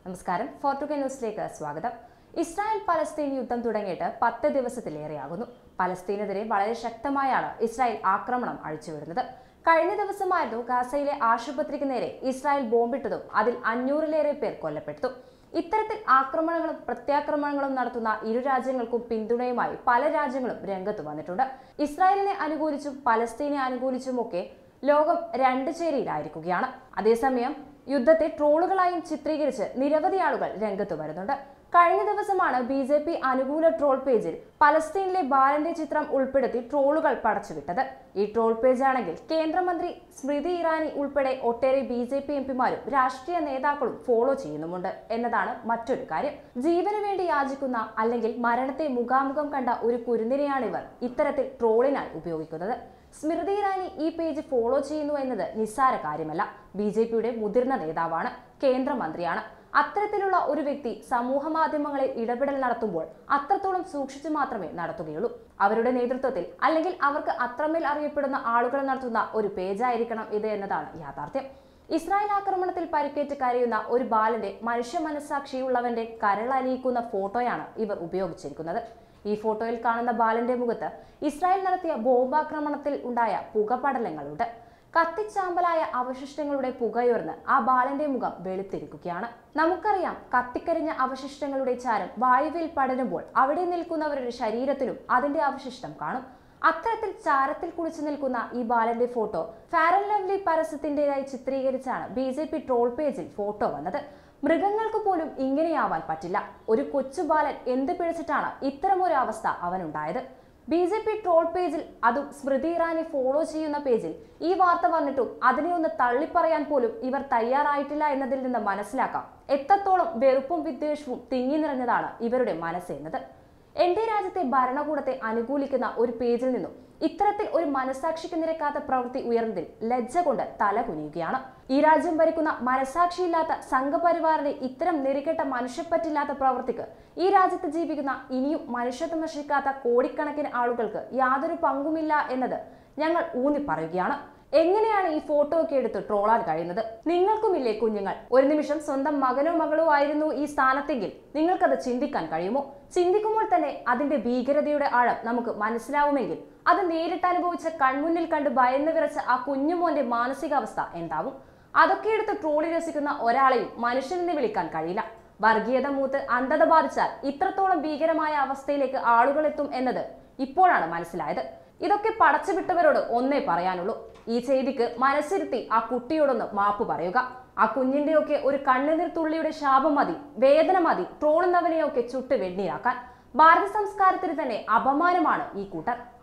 നമസ്കാരം ഫോർട്ടുഗൽ ന്യൂസിലേക്ക് സ്വാഗതം ഇസ്രായേൽ പലസ്തീൻ യുദ്ധം തുടങ്ങിയിട്ട് പത്ത് ദിവസത്തിലേറെയാകുന്നു പലസ്തീനെതിരെ വളരെ ശക്തമായാണ് ഇസ്രായേൽ ആക്രമണം അഴിച്ചുവിടുന്നത് കഴിഞ്ഞ ദിവസമായിരുന്നു ഗാസയിലെ ആശുപത്രിക്ക് നേരെ ഇസ്രായേൽ ബോംബിട്ടതും അതിൽ അഞ്ഞൂറിലേറെ പേർ കൊല്ലപ്പെട്ടു ഇത്തരത്തിൽ ആക്രമണങ്ങളും പ്രത്യാക്രമണങ്ങളും നടത്തുന്ന ഇരു രാജ്യങ്ങൾക്കും പിന്തുണയുമായി പല രാജ്യങ്ങളും രംഗത്ത് വന്നിട്ടുണ്ട് ഇസ്രായേലിനെ അനുകൂലിച്ചും പലസ്തീനെ അനുകൂലിച്ചുമൊക്കെ ലോകം രണ്ട് ചേരിയിലായിരിക്കുകയാണ് അതേസമയം യുദ്ധത്തെ ട്രോളുകളായും ചിത്രീകരിച്ച് നിരവധി ആളുകൾ രംഗത്ത് വരുന്നുണ്ട് കഴിഞ്ഞ ദിവസമാണ് ബി ജെ പി അനുകൂല ട്രോൾ പേജിൽ പലസ്തീനിലെ ബാലന്റെ ചിത്രം ഉൾപ്പെടുത്തി ട്രോളുകൾ പടച്ചുവിട്ടത് ഈ ട്രോൾ പേജാണെങ്കിൽ കേന്ദ്രമന്ത്രി സ്മൃതി ഇറാനി ഉൾപ്പെടെ ഒട്ടേറെ ബി ജെ പി എംപിമാരും രാഷ്ട്രീയ നേതാക്കളും ഫോളോ ചെയ്യുന്നുമുണ്ട് എന്നതാണ് മറ്റൊരു കാര്യം ജീവന് വേണ്ടി യാചിക്കുന്ന അല്ലെങ്കിൽ മരണത്തെ മുഖാമുഖം കണ്ട ഒരു കുരുന്നിനെയാണിവർ ഇത്തരത്തിൽ ട്രോളിനായി ഉപയോഗിക്കുന്നത് സ്മൃതി ഇറാനി ഈ പേജ് ഫോളോ ചെയ്യുന്നു എന്നത് നിസ്സാര കാര്യമല്ല ബി ജെ പിയുടെ മുതിർന്ന നേതാവാണ് കേന്ദ്രമന്ത്രിയാണ് അത്തരത്തിലുള്ള ഒരു വ്യക്തി സമൂഹ മാധ്യമങ്ങളിൽ ഇടപെടൽ നടത്തുമ്പോൾ അത്രത്തോളം സൂക്ഷിച്ചു മാത്രമേ നടത്തുകയുള്ളൂ അവരുടെ നേതൃത്വത്തിൽ അല്ലെങ്കിൽ അവർക്ക് അത്രമേൽ അറിയപ്പെടുന്ന ആളുകൾ നടത്തുന്ന ഒരു പേജായിരിക്കണം ഇത് എന്നതാണ് യാഥാർത്ഥ്യം ഇസ്രായേൽ ആക്രമണത്തിൽ പരിക്കേറ്റ് കരയുന്ന ഒരു ബാലന്റെ മനുഷ്യ മനസ്സാക്ഷിയുള്ളവന്റെ കരളലിയിക്കുന്ന ഫോട്ടോയാണ് ഇവർ ഉപയോഗിച്ചിരിക്കുന്നത് ഈ ഫോട്ടോയിൽ കാണുന്ന ബാലന്റെ മുഖത്ത് ഇസ്രായേൽ നടത്തിയ ബോംബാക്രമണത്തിൽ ഉണ്ടായ പുകപടലങ്ങളുണ്ട് കത്തിച്ചാമ്പലായ അവശിഷ്ടങ്ങളുടെ പുകയുയർന്ന് ആ ബാലന്റെ മുഖം വെളുത്തിരിക്കുകയാണ് നമുക്കറിയാം കത്തിക്കരിഞ്ഞ അവശിഷ്ടങ്ങളുടെ ചാരം വായുവിൽ പടരുമ്പോൾ അവിടെ നിൽക്കുന്നവരുടെ ശരീരത്തിലും അതിന്റെ അവശിഷ്ടം കാണും അത്തരത്തിൽ ചാരത്തിൽ കുളിച്ചു നിൽക്കുന്ന ഈ ബാലന്റെ ഫോട്ടോ ഫാരൻ ലവ്ലി പരസ്യത്തിന്റേതായി ചിത്രീകരിച്ചാണ് ബി ജെ പി ട്രോൾ പേജിൽ ഫോട്ടോ വന്നത് മൃഗങ്ങൾക്ക് പോലും ഇങ്ങനെയാവാൻ പറ്റില്ല ഒരു കൊച്ചു ബാലൻ എന്ത് പിഴച്ചിട്ടാണ് ഇത്തരമൊരു അവസ്ഥ അവനുണ്ടായത് ബി ജെ പി ട്രോൾ പേജിൽ അതും സ്മൃതി ഇറാനി ഫോളോ ചെയ്യുന്ന പേജിൽ ഈ വാർത്ത വന്നിട്ടും അതിനെ ഒന്ന് തള്ളിപ്പറയാൻ പോലും ഇവർ തയ്യാറായിട്ടില്ല എന്നതിൽ നിന്ന് മനസ്സിലാക്കാം എത്രത്തോളം വെറുപ്പും വിദ്വേഷവും തിങ്ങി നിറഞ്ഞതാണ് ഇവരുടെ മനസ്സെന്നത് എന്റെ രാജ്യത്തെ ഭരണകൂടത്തെ അനുകൂലിക്കുന്ന ഒരു പേജിൽ നിന്നും ഇത്തരത്തിൽ ഒരു മനസാക്ഷിക്ക് നിരക്കാത്ത പ്രവൃത്തി ഉയർന്നതിൽ ലജ്ജ കൊണ്ട് തല കുനിയുകയാണ് ഈ രാജ്യം ഭരിക്കുന്ന മനസാക്ഷിയില്ലാത്ത സംഘപരിവാറിന്റെ ഇത്തരം നെറികെട്ട മനുഷ്യപ്പറ്റില്ലാത്ത പ്രവൃത്തിക്ക് ഈ രാജ്യത്ത് ജീവിക്കുന്ന ഇനിയും മനുഷ്യത്വം നശിക്കാത്ത കോടിക്കണക്കിന് ആളുകൾക്ക് യാതൊരു പങ്കുമില്ല എന്നത് ഞങ്ങൾ ഊന്നി പറയുകയാണ് എങ്ങനെയാണ് ഈ ഫോട്ടോ ഒക്കെ എടുത്ത് ട്രോളാൻ കഴിയുന്നത് നിങ്ങൾക്കുമില്ലേ കുഞ്ഞുങ്ങൾ ഒരു നിമിഷം സ്വന്തം മകനോ മകളോ ആയിരുന്നു ഈ സ്ഥാനത്തെങ്കിൽ നിങ്ങൾക്കത് ചിന്തിക്കാൻ കഴിയുമോ ചിന്തിക്കുമ്പോൾ തന്നെ അതിന്റെ ഭീകരതയുടെ ആഴം നമുക്ക് മനസ്സിലാവുമെങ്കിൽ അത് നേരിട്ട് അനുഭവിച്ച കൺമുന്നിൽ കണ്ട് ഭയന്ന് വിറച്ച ആ കുഞ്ഞുമോന്റെ മാനസികാവസ്ഥ എന്താവും അതൊക്കെ എടുത്ത് ട്രോളി രസിക്കുന്ന ഒരാളെയും മനുഷ്യനെന്ന് വിളിക്കാൻ കഴിയില്ല വർഗീയത മൂത്ത് അന്ധത ബാധിച്ചാൽ ഇത്രത്തോളം ഭീകരമായ അവസ്ഥയിലേക്ക് ആളുകൾ എത്തും എന്നത് ഇപ്പോഴാണ് മനസ്സിലായത് ഇതൊക്കെ പടച്ചുവിട്ടവരോട് ഒന്നേ പറയാനുള്ളൂ ഈ ചെയ്തിക്ക് മനസ്സിരുത്തി ആ കുട്ടിയോടൊന്ന് മാപ്പ് പറയുക ആ കുഞ്ഞിന്റെയൊക്കെ ഒരു കണ്ണുനീർ തുള്ളിയുടെ ശാപം മതി വേദന മതി ട്രോളുന്നവനെയൊക്കെ ചുട്ട് വെണ്ണീരാക്കാൻ ഭാരത സംസ്കാരത്തിന് തന്നെ അപമാനമാണ് ഈ കൂട്ടർ